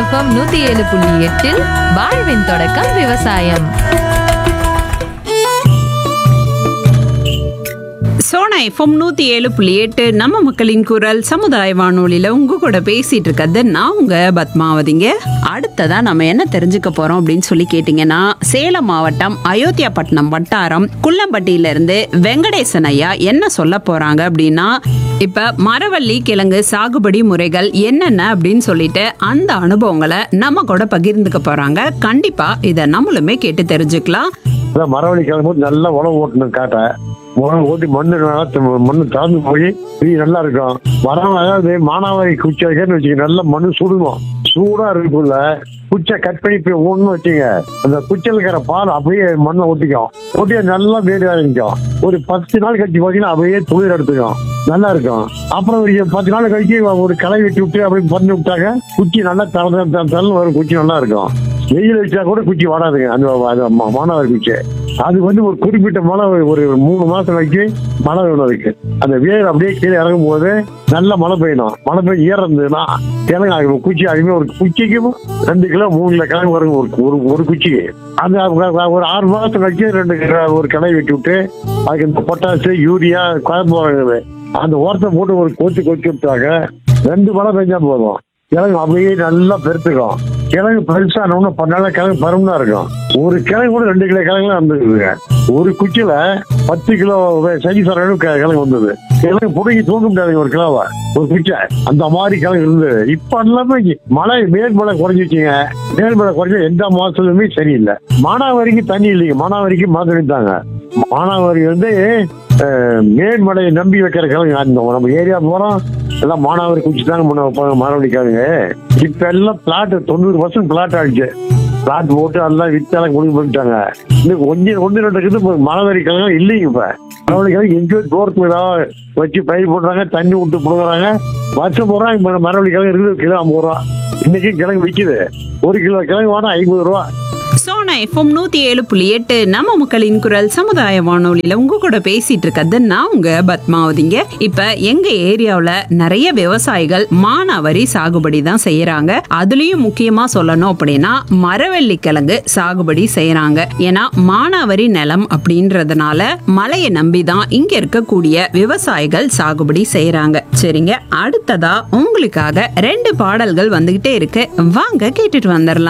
FM நூத்தி ஏழு புள்ளி எட்டில் வாழ்வின் தொடக்கம் விவசாயம் சோனா எஃப்எம் நூத்தி ஏழு புள்ளி எட்டு நம்ம மக்களின் குரல் சமுதாய வானொலியில உங்க கூட பேசிட்டு இருக்கிறது நான் உங்க பத்மாவதிங்க அடுத்ததா நம்ம என்ன தெரிஞ்சுக்க போறோம் அப்படின்னு சொல்லி கேட்டீங்கன்னா சேலம் மாவட்டம் அயோத்தியாபட்டினம் வட்டாரம் குள்ளம்பட்டியில இருந்து வெங்கடேசன் ஐயா என்ன சொல்ல போறாங்க அப்படின்னா இப்ப மரவள்ளி கிழங்கு சாகுபடி முறைகள் என்னென்ன அப்படின்னு சொல்லிட்டு அந்த அனுபவங்களை நம்ம கூட பகிர்ந்துக்க போறாங்க கண்டிப்பா இதை நம்மளுமே கேட்டு தெரிஞ்சுக்கலாம் அதான் மரவள்ளி கிளம்பும்போது நல்லா உழவு ஓட்டணும் காட்டை உழவு ஓட்டி மண்ணு நல்லா த- மண்ணு தாழ்ந்து போய் இது நல்லா இருக்கும் மரம் அதாவது மானாவாரி குச்சி வைக்கன்னு வச்சுக்க நல்லா மண்ணு சுடுவோம் சூடா இருக்குள்ள குச்சை கட் பண்ணி போய் ஒண்ணு வச்சுங்க அந்த குச்சியில் இருக்கிற பால் அப்படியே மண்ணை ஒட்டிக்கும் ஒட்டி அது நல்லா வேடி ஆரம்பிக்கும் ஒரு பத்து நாள் கழிச்சு பார்த்தீங்கன்னா அப்படியே துளிர் எடுத்துக்கும் நல்லா இருக்கும் அப்புறம் ஒரு பத்து நாள் கழிச்சு ஒரு களை வெட்டி விட்டு அப்படியே பண்ணி விட்டாங்க குச்சி நல்லா தள தள்ள வரும் குச்சி நல்லா இருக்கும் வெயில் வச்சா கூட குச்சி வாடாதுங்க அந்த அது மா- மானாவாரி குச்சி அது வந்து ஒரு குறிப்பிட்ட மழை ஒரு மூணு மாசம் வரைக்கும் மழை வேணும் அதுக்கு அந்த வேர் அப்படியே கீழே இறங்கும் போது நல்ல மழை பெய்யணும் மழை பெய்ய ஈரம் இருந்ததுன்னா கிழங்கு ஆகும் குச்சி ஆகுமே ஒரு குச்சிக்கும் ரெண்டு கிலோ மூணு கிலோ கிழங்கு வரும் ஒரு ஒரு ஒரு குச்சிக்கு அந்த அ- ஒரு ஆறு மாசம் கழிச்சு ரெண்டு கிலோ ஒரு கிளை வெட்டி விட்டு அதுக்கு இந்த பொட்டாசு யூரியா குழம்பு அந்த ஓரத்தை போட்டு ஒரு கொத்தி கொத்தி விட்டாங்க ரெண்டு மழை பெஞ்சா போதும் கிழங்கு அப்படியே நல்லா பெருத்துக்கும் கிழங்கு பெருசானவொன்னு பண்ணால கிழங்கு பருமனா இருக்கும் ஒரு கிழங்கு கூட ரெண்டு கிலோ கிழங்குலாம் வந்துருக்குங்க ஒரு குச்சியில பத்து கிலோ சைஸ் வர அளவுக்கு கிழங்கு வந்தது கிழங்கு புடுங்கி தூக்க முடியாதுங்க ஒரு கிலோவை ஒரு குச்சை அந்த மாதிரி கிழங்கு இருந்தது இப்ப எல்லாமே மழை மேல்மழை குறைஞ்சிச்சுங்க மேல்மழை குறைஞ்ச எந்த மாசத்துலயுமே சரியில்லை மானாவாரிக்கு தண்ணி இல்லைங்க மானாவாரிக்கு மழை தண்ணித்தாங்க மானாவாரி வந்து அஹ், மேல்மலையை நம்பி வைக்கிற கிழங்கு அந்த நம்ம ஏரியா போறோம் எல்லாம் மானாவாரி குச்சி தாங்க முன்ன வைப்பாங்க மரவழிக்காதுங்க இப்ப எல்லாம் பிளாட் தொண்ணூறு பர்சன்ட் பிளாட் ஆயிடுச்சு பிளாட் போட்டு எல்லாம் வித்தெல்லாம் முடிவு பண்ணிட்டாங்க இன்னும் ஒன்னு ஒன்று ரெண்டு இருக்குது இப்ப மரவரி கிழங்கு இல்லைங்க இப்ப மரவழி கிழங்கு எங்கேயோ தோரத்துல ஏதாவது வச்சு பயிர் போடுறாங்க தண்ணி விட்டு போடுறாங்க வருஷம் போறா இப்ப மரவழி கிழங்கு இருக்குது கிலோ ஐம்பது ரூபா இன்னைக்கு கிழங்கு விற்குது ஒரு கிலோ கிழங்கு வேணா ஐம்பது ரூபா சோனா எஃப்எம் நூத்தி ஏழு புள்ளி எட்டு நம்ம மக்களின் குரல் சமுதாய வானொலியில உங்க கூட பேசிட்டு இருக்கிறது நான் உங்க பத்மாவதிங்க இப்ப எங்க ஏரியாவுல நிறைய விவசாயிகள் மானாவரி சாகுபடி தான் செய்யறாங்க அதுலயும் முக்கியமா சொல்லணும் அப்படின்னா மரவள்ளி கிழங்கு சாகுபடி செய்யறாங்க ஏன்னா மானாவரி நிலம் அப்படின்றதுனால மழையை நம்பி தான் இங்க இருக்கக்கூடிய விவசாயிகள் சாகுபடி செய்யறாங்க சரிங்க அடுத்ததா உங்களுக்காக ரெண்டு பாடல்கள் வந்துகிட்டே இருக்கு வாங்க கேட்டுட்டு வந்துடலாம்